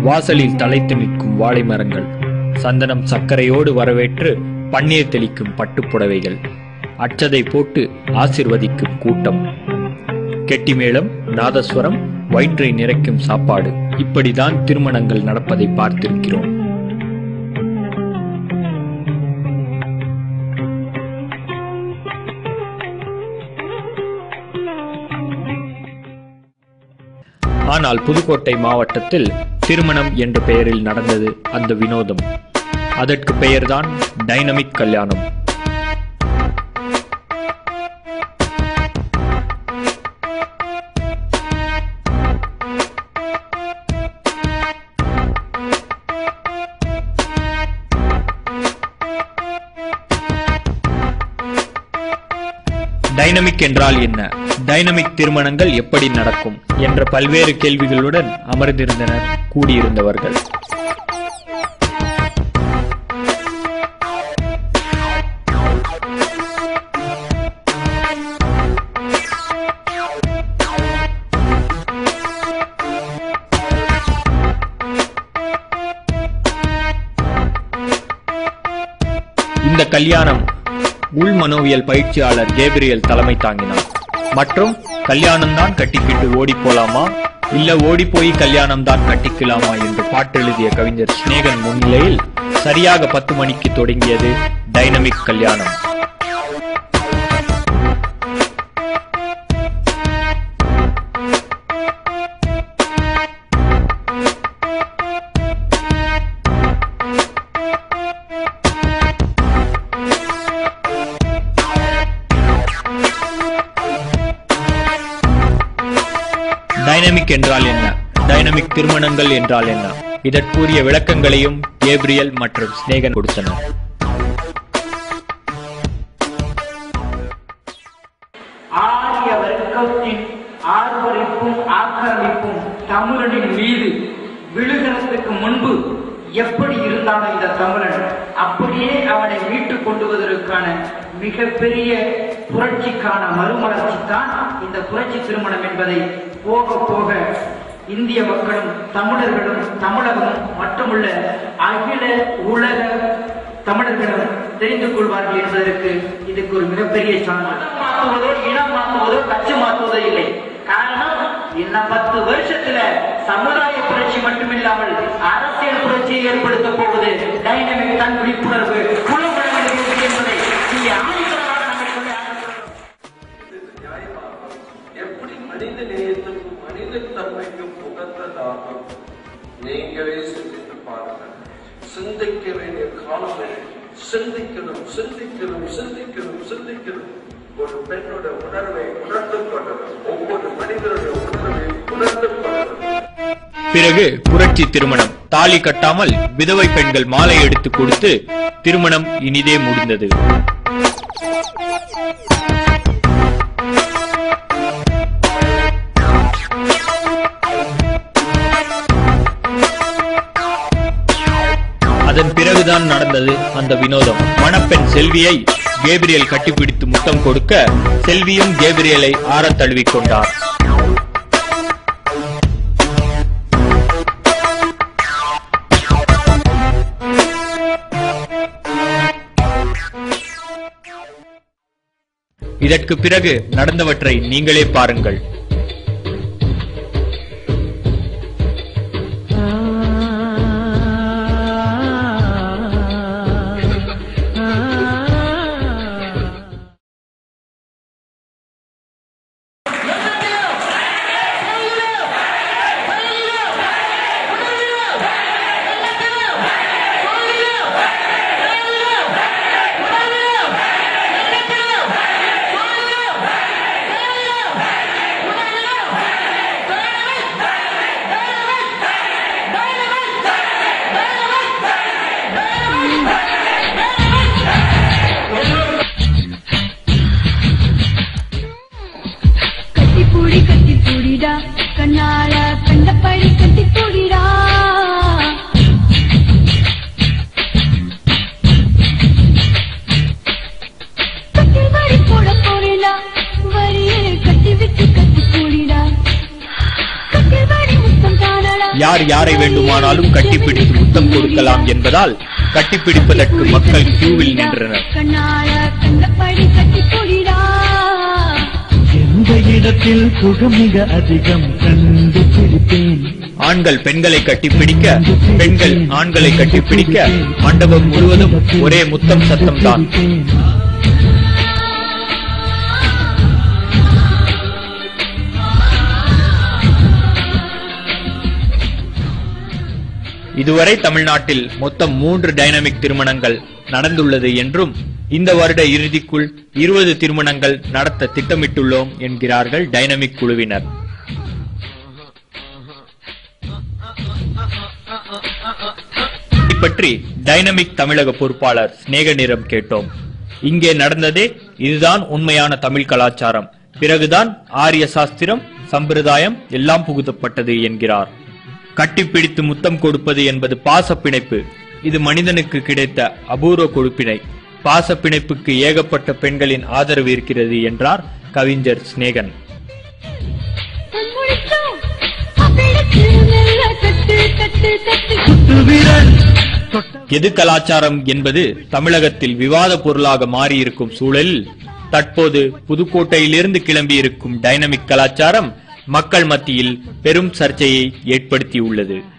வாசலில் தலைத்து நிற்கும் வாழை மரங்கள் சந்தனம் சர்க்கரையோடு வரவேற்று பன்னீர் தெளிக்கும் பட்டுப்புடவைகள் அச்சதை போட்டு ஆசிர்வதிக்கும் கூட்டம் கெட்டிமேளம் நாதஸ்வரம் வயிற்றை நிறைக்கும் சாப்பாடு இப்படிதான் திருமணங்கள் நடப்பதை பார்த்திருக்கிறோம் ஆனால் புதுக்கோட்டை மாவட்டத்தில் திருமணம் என்ற பெயரில் நடந்தது அந்த வினோதம் அதற்கு பெயர்தான் டைனமிக் கல்யாணம் டைனமிக் என்றால் என்ன டைனமிக் திருமணங்கள் எப்படி நடக்கும் என்ற பல்வேறு கேள்விகளுடன் அமர்ந்திருந்தனர் கூடியிருந்தவர்கள் இந்த கல்யாணம் உள் மனோவியல் பயிற்சியாளர் கேப்ரியல் தலைமை தாங்கினார் மற்றும் கல்யாணம் தான் கட்டிக்கிட்டு ஓடி போலாமா இல்ல ஓடி போய் கல்யாணம் தான் கட்டிக்கலாமா என்று பாட்டெழுதிய கவிஞர் சிநேகன் முன்னிலையில் சரியாக பத்து மணிக்கு தொடங்கியது டைனமிக் கல்யாணம் டைனமிக் என்றால் என்ன டைனமிக் திருமணங்கள் என்றால் என்ன இதற்குரிய விளக்கங்களையும் கேப்ரியல் மற்றும் சிநேகன் கொடுத்தனர் ஆரிய வர்க்கத்தின் ஆர்ப்பரிப்பும் ஆக்கிரமிப்பும் தமிழனின் மீது விழுகிறதுக்கு முன்பு எப்படி இருந்தானோ இந்த தமிழன் அப்படியே அவனை மீட்டுக் கொண்டு வருவதற்கான மிகப்பெரிய புரட்சிக்கான மறுமலர்ச்சி தான் இந்த புரட்சி திருமணம் என்பதை போக போக இந்திய மக்களும் தமிழர்களும் தமிழகமும் மட்டுமுள்ள அகில உலக தமிழர்களும் தெரிந்து கொள்வார்கள் என்பதற்கு இதுக்கு ஒரு மிகப்பெரிய சான்று மதம் மாற்றுவதோ இனம் மாற்றுவதோ கட்சி மாற்றுவதோ இல்லை காரணம் இன்னும் பத்து வருஷத்துல சமுதாய புரட்சி மட்டுமில்லாமல் அரசியல் புரட்சியை ஏற்படுத்த போவது டைனமிக் தன் விழிப்புணர்வு குழு வழங்குகிறது என்பதை இங்கே ஆணித்தரமாக நாங்கள் சொல்லி ஆரம்பிக்கிறோம். எப்படி மனித நேயத்துக்கும் மனித தன்மைக்கும் உகந்ததாகும் நீங்களே சிந்தித்து பாருங்கள் சிந்திக்க வேண்டிய காலம் இது. சிந்திக்கணும் சிந்திக்கணும் சிந்திக்கணும் சிந்திக்கணும் ஒரு பெண்ணோட உணர்வை உணர்ந்து கொண்டவர் ஒவ்வொரு மனிதனுடைய உணர்வை உணர்ந்து கொண்டவர் பிறகு புரட்சி திருமணம் தாலி கட்டாமல் விதவை பெண்கள் மாலை எடுத்து கொடுத்து திருமணம் இனிதே முடிந்தது அதன் பிறகுதான் நடந்தது அந்த வினோதம் மணப்பெண் செல்வியை கேப்ரியல் கட்டிப்பிடித்து முத்தம் கொடுக்க செல்வியும் கேப்ரியலை ஆறத் தழுவிக் கொண்டார் இதற்கு பிறகு நடந்தவற்றை நீங்களே பாருங்கள் கட்டிப்பூடி கட்டிப்பூடிடா கண்ணால கண்டபடி கட்டிப்பூடிடா கட்டில் வரி போட போறேடா வரியே கட்டி விட்டு கட்டிப்பூடிடா கட்டில் வரி முத்தம் தானடா யார் யாரை வேண்டுமானாலும் கட்டிப்பிடித்து முத்தம் கொடுக்கலாம் என்பதால் கட்டிப்பிடிப்பதற்கு மக்கள் கியூவில் நின்றனர் கண்ணால கண்டபடி கட்டி போடிடா எந்த இடத்தில் சுகம் மிக அதிகம் கண்டுபிடிப்பேன் ஆண்கள் பெண்களை கட்டிப்பிடிக்க பெண்கள் ஆண்களை கட்டிப்பிடிக்க மண்டபம் முழுவதும் ஒரே முத்தம் சத்தம்தான் இதுவரை தமிழ்நாட்டில் மொத்தம் மூன்று டைனமிக் திருமணங்கள் நடந்துள்ளது என்றும் இந்த வருட இறுதிக்குள் இருபது திருமணங்கள் நடத்த திட்டமிட்டுள்ளோம் என்கிறார்கள் டைனமிக் குழுவினர் இதை பற்றி டைனமிக் தமிழக பொறுப்பாளர் சிநேகனிடம் கேட்டோம் இங்கே நடந்ததே இதுதான் உண்மையான தமிழ் கலாச்சாரம் பிறகுதான் ஆரிய சாஸ்திரம் சம்பிரதாயம் எல்லாம் புகுத்தப்பட்டது என்கிறார் கட்டிப்பிடித்து முத்தம் கொடுப்பது என்பது பாச பிணைப்பு இது மனிதனுக்கு கிடைத்த அபூர்வ கொடுப்பினை பாச பிணைப்புக்கு ஏகப்பட்ட பெண்களின் ஆதரவு இருக்கிறது என்றார் கவிஞர் சிநேகன் முடிச்சோம் அப்படிச்சு மெல்ல தட்டு தட்டு தட்டு விரல் எது கலாச்சாரம் என்பது தமிழகத்தில் விவாத பொருளாக மாறியிருக்கும் சூழலில் தற்போது புதுக்கோட்டையிலிருந்து கிளம்பியிருக்கும் டைனமிக் கலாச்சாரம் மக்கள் மத்தியில் பெரும் சர்ச்சையை ஏற்படுத்தியுள்ளது